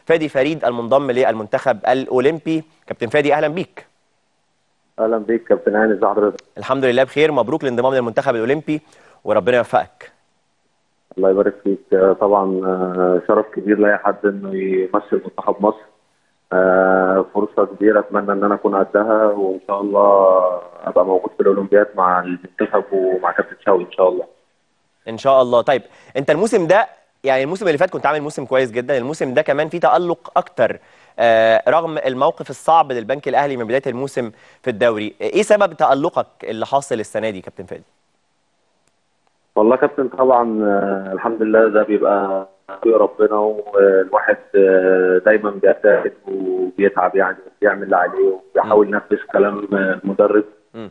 فادي فريد المنضم للمنتخب الاولمبي كابتن فادي اهلا بيك اهلا بيك كابتن هاني ازي حضرتك الحمد لله بخير مبروك الانضمام للمنتخب الاولمبي وربنا يوفقك الله يبارك فيك طبعا شرف كبير لاي حد انه يمثل منتخب مصر فرصه كبيره اتمنى ان انا اكون قدها وان شاء الله ابقى موجود في الاولمبياد مع المنتخب ومع كابتن شوقي ان شاء الله ان شاء الله طيب انت الموسم ده يعني الموسم اللي فات كنت عامل موسم كويس جدا الموسم ده كمان فيه تألق اكتر آه رغم الموقف الصعب للبنك الاهلي من بدايه الموسم في الدوري ايه سبب تألقك اللي حاصل السنه دي كابتن فادي والله كابتن طبعا آه الحمد لله ده بيبقى ربنا والواحد آه دايما بيجتهد وبيتعب يعني بيعمل اللي عليه وبيحاول ينفذ كلام المدرب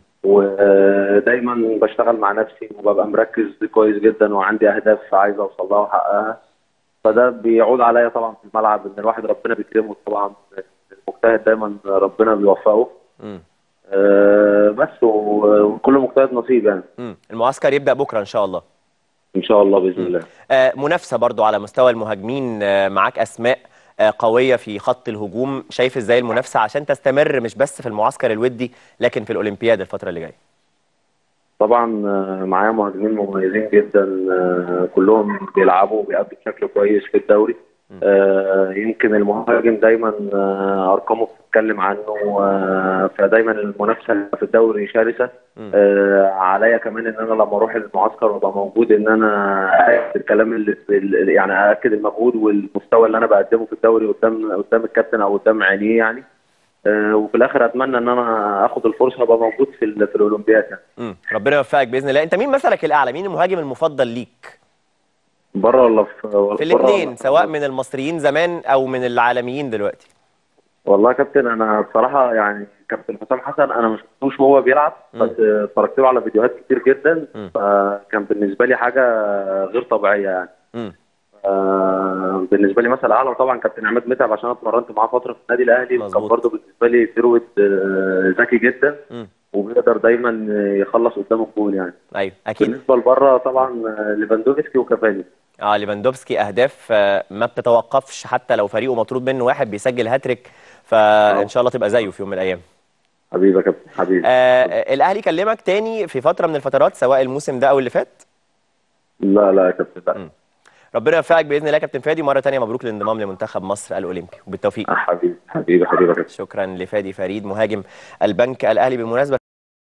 ودايما بشتغل مع نفسي وببقى مركز كويس جدا وعندي اهداف عايز اوصل لها واحققها فده بيعود عليا طبعا في الملعب ان الواحد ربنا بيكرمه طبعا المجتهد دايما ربنا بيوفقه آه بس وكل مجتهد نصيب يعني مم. المعسكر يبدا بكره ان شاء الله ان شاء الله باذن الله آه منافسه برضو على مستوى المهاجمين آه معاك اسماء آه قويه في خط الهجوم شايف ازاي المنافسه عشان تستمر مش بس في المعسكر الودي لكن في الاولمبياد الفتره اللي جايه طبعا معايا مهاجمين مميزين جدا كلهم بيلعبوا وبيأدوا بشكل كويس في الدوري آه يمكن المهاجم دايما آه ارقامه بتتكلم عنه آه فدايما المنافسه في الدوري شرسه آه عليا كمان ان انا لما اروح المعسكر وابقى موجود ان انا ااكد الكلام اللي يعني ااكد المجهود والمستوى اللي انا بقدمه في الدوري قدام قدام الكابتن او قدام عينيه يعني آه وفي الاخر اتمنى ان انا اخد الفرصه ابقى موجود في, في الاولمبياد يعني. ربنا يوفقك باذن الله انت مين مثلك الاعلى مين المهاجم المفضل ليك بره ولا في ولا في الاثنين سواء من المصريين زمان او من العالميين دلوقتي والله يا كابتن انا بصراحه يعني كابتن حسام حسن انا ما شفتوش وهو بيلعب بس اتفرجت له على فيديوهات كتير جدا م. فكان بالنسبه لي حاجه غير طبيعيه يعني م. آه بالنسبه لي مثل اعلى طبعا كابتن عماد متعب عشان انا اتمرنت معاه فتره في النادي الاهلي كان برضه بالنسبه لي ثروه آه ذكي جدا م. وبيقدر دايما يخلص قدام الجول يعني ايوه اكيد بالنسبه لبره طبعا ليفاندوفسكي وكافاني اه ليفاندوفسكي اهداف ما بتتوقفش حتى لو فريقه مطرود منه واحد بيسجل هاتريك فان شاء الله تبقى زيه في يوم من الايام حبيبي يا كابتن حبيبي آه الاهلي كلمك تاني في فتره من الفترات سواء الموسم ده او اللي فات لا لا يا كابتن لا م. ربنا يوفقك باذن الله يا كابتن فادي مره ثانيه مبروك الانضمام لمنتخب مصر الاولمبي وبالتوفيق حبيبي حبيبي حبيبي شكرا لفادي فريد مهاجم البنك الاهلي بالمناسبه